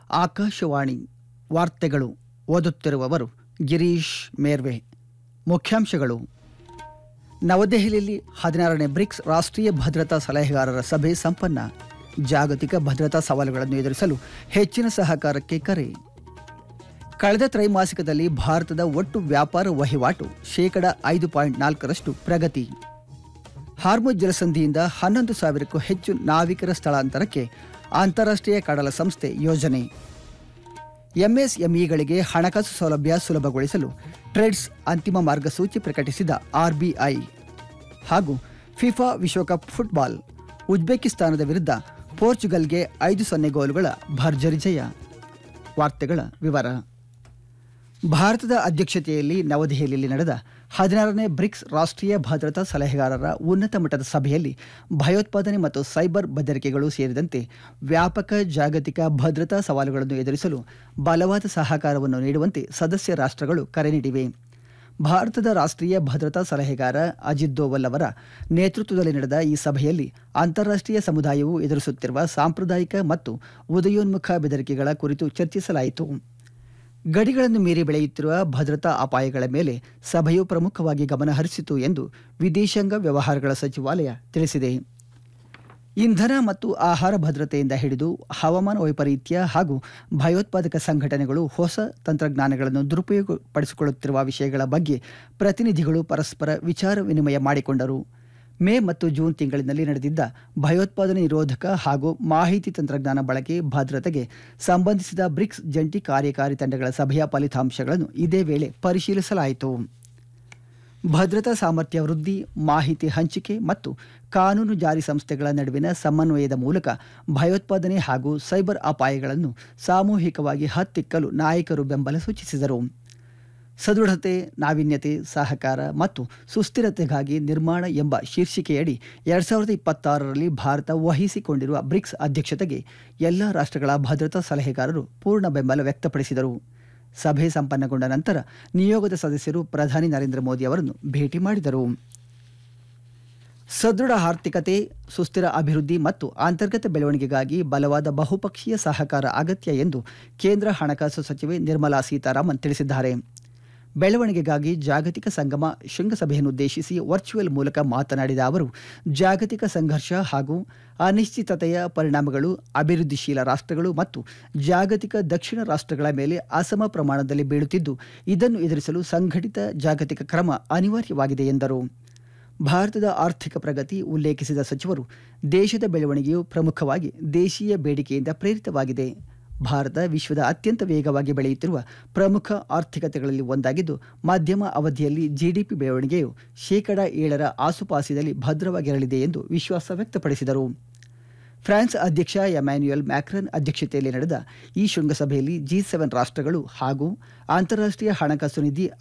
ಆಕಾಶವಾಣಿ ವಾರ್ತೆಗಳು ಓದುತ್ತಿರುವವರು ಗಿರೀಶ್ ಮೇರ್ವೆ ಮುಖ್ಯಾಂಶಗಳು ನವದೆಹಲಿಯಲ್ಲಿ ಹದಿನಾರನೇ ಬ್ರಿಕ್ಸ್ ರಾಷ್ಟ್ರೀಯ ಭದ್ರತಾ ಸಲಹೆಗಾರರ ಸಭೆ ಸಂಪನ್ನ ಜಾಗತಿಕ ಭದ್ರತಾ ಸವಾಲುಗಳನ್ನು ಎದುರಿಸಲು ಹೆಚ್ಚಿನ ಸಹಕಾರಕ್ಕೆ ಕರೆ ಕಳೆದ ತ್ರೈಮಾಸಿಕದಲ್ಲಿ ಭಾರತದ ಒಟ್ಟು ವ್ಯಾಪಾರ ವಹಿವಾಟು ಶೇಕಡ ಐದು ಪಾಯಿಂಟ್ ನಾಲ್ಕರಷ್ಟು ಪ್ರಗತಿ ಹಾರ್ಮುಜ್ ಜಲಸಂಧಿಯಿಂದ ಹನ್ನೊಂದು ಸಾವಿರಕ್ಕೂ ಹೆಚ್ಚು ನಾವಿಕರ ಸ್ಥಳಾಂತರಕ್ಕೆ ಅಂತಾರಾಷ್ಟ್ರೀಯ ಕಡಲ ಸಂಸ್ಥೆ ಯೋಜನೆ ಎಂಎಸ್ಎಂಇಗಳಿಗೆ ಹಣಕಾಸು ಸೌಲಭ್ಯ ಸುಲಭಗೊಳಿಸಲು ಟ್ರೇಡ್ಸ್ ಅಂತಿಮ ಮಾರ್ಗಸೂಚಿ ಪ್ರಕಟಿಸಿದ ಆರ್ಬಿಐ ಹಾಗೂ ಫಿಫಾ ವಿಶ್ವಕಪ್ ಫುಟ್ಬಾಲ್ ಉಜ್ಬೇಕಿಸ್ತಾನದ ವಿರುದ್ಧ ಪೋರ್ಚುಗಲ್ಗೆ ಐದು ಸೊನ್ನೆ ಗೋಲುಗಳ ಭರ್ಜರಿ ಜಯ ವಾರ್ತೆಗಳ ವಿವರ ಭಾರತದ ಅಧ್ಯಕ್ಷತೆಯಲ್ಲಿ ನವದೆಹಲಿಯಲ್ಲಿ ನಡೆದ ಹದಿನಾರನೇ ಬ್ರಿಕ್ಸ್ ರಾಷ್ಟ್ರೀಯ ಭದ್ರತಾ ಸಲಹೆಗಾರರ ಉನ್ನತ ಮಟ್ಟದ ಸಭೆಯಲ್ಲಿ ಭಯೋತ್ಪಾದನೆ ಮತ್ತು ಸೈಬರ್ ಬೆದರಿಕೆಗಳು ಸೇರಿದಂತೆ ವ್ಯಾಪಕ ಜಾಗತಿಕ ಭದ್ರತಾ ಸವಾಲುಗಳನ್ನು ಎದುರಿಸಲು ಬಲವಾದ ಸಹಕಾರವನ್ನು ನೀಡುವಂತೆ ಸದಸ್ಯ ರಾಷ್ಟ್ರಗಳು ಕರೆ ನೀಡಿವೆ ಭಾರತದ ರಾಷ್ಟ್ರೀಯ ಭದ್ರತಾ ಸಲಹೆಗಾರ ಅಜಿತ್ ದೋವಲ್ ಅವರ ನೇತೃತ್ವದಲ್ಲಿ ನಡೆದ ಈ ಸಭೆಯಲ್ಲಿ ಅಂತಾರಾಷ್ಟ್ರೀಯ ಸಮುದಾಯವು ಎದುರಿಸುತ್ತಿರುವ ಸಾಂಪ್ರದಾಯಿಕ ಮತ್ತು ಉದಯೋನ್ಮುಖ ಬೆದರಿಕೆಗಳ ಕುರಿತು ಚರ್ಚಿಸಲಾಯಿತು ಗಡಿಗಳನ್ನು ಮೀರಿ ಬೆಳೆಯುತ್ತಿರುವ ಭದ್ರತಾ ಅಪಾಯಗಳ ಮೇಲೆ ಸಭೆಯು ಪ್ರಮುಖವಾಗಿ ಗಮನ ಹರಿಸಿತು ಎಂದು ವಿದೇಶಾಂಗ ವ್ಯವಹಾರಗಳ ಸಚಿವಾಲಯ ತಿಳಿಸಿದೆ ಇಂಧನ ಮತ್ತು ಆಹಾರ ಭದ್ರತೆಯಿಂದ ಹಿಡಿದು ಹವಾಮಾನ ವೈಪರೀತ್ಯ ಹಾಗೂ ಭಯೋತ್ಪಾದಕ ಸಂಘಟನೆಗಳು ಹೊಸ ತಂತ್ರಜ್ಞಾನಗಳನ್ನು ದುರುಪಯೋಗಪಡಿಸಿಕೊಳ್ಳುತ್ತಿರುವ ವಿಷಯಗಳ ಬಗ್ಗೆ ಪ್ರತಿನಿಧಿಗಳು ಪರಸ್ಪರ ವಿಚಾರ ವಿನಿಮಯ ಮಾಡಿಕೊಂಡರು ಮೇ ಮತ್ತು ಜೂನ್ ತಿಂಗಳಿನಲ್ಲಿ ನಡೆದಿದ್ದ ಭಯೋತ್ಪಾದನೆ ನಿರೋಧಕ ಹಾಗೂ ಮಾಹಿತಿ ತಂತ್ರಜ್ಞಾನ ಬಳಕೆ ಭದ್ರತೆಗೆ ಸಂಬಂಧಿಸಿದ ಬ್ರಿಕ್ಸ್ ಜಂಟಿ ಕಾರ್ಯಕಾರಿ ತಂಡಗಳ ಸಭೆಯ ಫಲಿತಾಂಶಗಳನ್ನು ಇದೇ ವೇಳೆ ಪರಿಶೀಲಿಸಲಾಯಿತು ಭದ್ರತಾ ಸಾಮರ್ಥ್ಯ ವೃದ್ಧಿ ಮಾಹಿತಿ ಹಂಚಿಕೆ ಮತ್ತು ಕಾನೂನು ಜಾರಿ ಸಂಸ್ಥೆಗಳ ನಡುವಿನ ಸಮನ್ವಯದ ಮೂಲಕ ಭಯೋತ್ಪಾದನೆ ಹಾಗೂ ಸೈಬರ್ ಅಪಾಯಗಳನ್ನು ಸಾಮೂಹಿಕವಾಗಿ ಹತ್ತಿಕ್ಕಲು ನಾಯಕರು ಬೆಂಬಲ ಸೂಚಿಸಿದರು ಸದೃಢತೆ ನಾವೀನ್ಯತೆ ಸಹಕಾರ ಮತ್ತು ಸುಸ್ಥಿರತೆಗಾಗಿ ನಿರ್ಮಾಣ ಎಂಬ ಶೀರ್ಷಿಕೆಯಡಿ ಎರಡ್ ಸಾವಿರದ ಇಪ್ಪತ್ತಾರರಲ್ಲಿ ಭಾರತ ವಹಿಸಿಕೊಂಡಿರುವ ಬ್ರಿಕ್ಸ್ ಅಧ್ಯಕ್ಷತೆಗೆ ಎಲ್ಲ ರಾಷ್ಟ್ರಗಳ ಭದ್ರತಾ ಸಲಹೆಗಾರರು ಪೂರ್ಣ ಬೆಂಬಲ ವ್ಯಕ್ತಪಡಿಸಿದರು ಸಭೆ ಸಂಪನ್ನಗೊಂಡ ನಂತರ ನಿಯೋಗದ ಸದಸ್ಯರು ಪ್ರಧಾನಿ ನರೇಂದ್ರ ಮೋದಿ ಅವರನ್ನು ಭೇಟಿ ಮಾಡಿದರು ಸದೃಢ ಆರ್ಥಿಕತೆ ಸುಸ್ಥಿರ ಅಭಿವೃದ್ಧಿ ಮತ್ತು ಅಂತರ್ಗತ ಬೆಳವಣಿಗೆಗಾಗಿ ಬಲವಾದ ಬಹುಪಕ್ಷೀಯ ಸಹಕಾರ ಅಗತ್ಯ ಎಂದು ಕೇಂದ್ರ ಹಣಕಾಸು ಸಚಿವೆ ನಿರ್ಮಲಾ ಸೀತಾರಾಮನ್ ತಿಳಿಸಿದ್ದಾರೆ ಬೆಳವಣಿಗೆಗಾಗಿ ಜಾಗತಿಕ ಸಂಗಮ ಶೃಂಗಸಭೆಯನ್ನುದ್ದೇಶಿಸಿ ವರ್ಚುವಲ್ ಮೂಲಕ ಮಾತನಾಡಿದ ಅವರು ಜಾಗತಿಕ ಸಂಘರ್ಷ ಹಾಗೂ ಅನಿಶ್ಚಿತತೆಯ ಪರಿಣಾಮಗಳು ಅಭಿವೃದ್ಧಿಶೀಲ ರಾಷ್ಟ್ರಗಳು ಮತ್ತು ಜಾಗತಿಕ ದಕ್ಷಿಣ ರಾಷ್ಟ್ರಗಳ ಮೇಲೆ ಅಸಮ ಪ್ರಮಾಣದಲ್ಲಿ ಬೀಳುತ್ತಿದ್ದು ಇದನ್ನು ಎದುರಿಸಲು ಸಂಘಟಿತ ಜಾಗತಿಕ ಕ್ರಮ ಅನಿವಾರ್ಯವಾಗಿದೆ ಎಂದರು ಭಾರತದ ಆರ್ಥಿಕ ಪ್ರಗತಿ ಉಲ್ಲೇಖಿಸಿದ ಸಚಿವರು ದೇಶದ ಬೆಳವಣಿಗೆಯು ಪ್ರಮುಖವಾಗಿ ದೇಶೀಯ ಬೇಡಿಕೆಯಿಂದ ಪ್ರೇರಿತವಾಗಿದೆ ಭಾರತ ವಿಶ್ವದ ಅತ್ಯಂತ ವೇಗವಾಗಿ ಬೆಳೆಯುತ್ತಿರುವ ಪ್ರಮುಖ ಆರ್ಥಿಕತೆಗಳಲ್ಲಿ ಒಂದಾಗಿದ್ದು ಮಧ್ಯಮ ಅವಧಿಯಲ್ಲಿ ಜಿಡಿಪಿ ಬೆಳವಣಿಗೆಯು ಶೇಕಡ ಏಳರ ಆಸುಪಾಸಿನಲ್ಲಿ ಭದ್ರವಾಗಿರಲಿದೆ ಎಂದು ವಿಶ್ವಾಸ ವ್ಯಕ್ತಪಡಿಸಿದರು ಫ್ರಾನ್ಸ್ ಅಧ್ಯಕ್ಷ ಎಮ್ಯಾನ್ಯುಯಲ್ ಮ್ಯಾಕ್ರನ್ ಅಧ್ಯಕ್ಷತೆಯಲ್ಲಿ ನಡೆದ ಈ ಶೃಂಗಸಭೆಯಲ್ಲಿ ಜಿ ಸೆವೆನ್ ರಾಷ್ಟ್ರಗಳು ಹಾಗೂ ಅಂತಾರಾಷ್ಟ್ರೀಯ ಹಣಕಾಸು ನಿಧಿ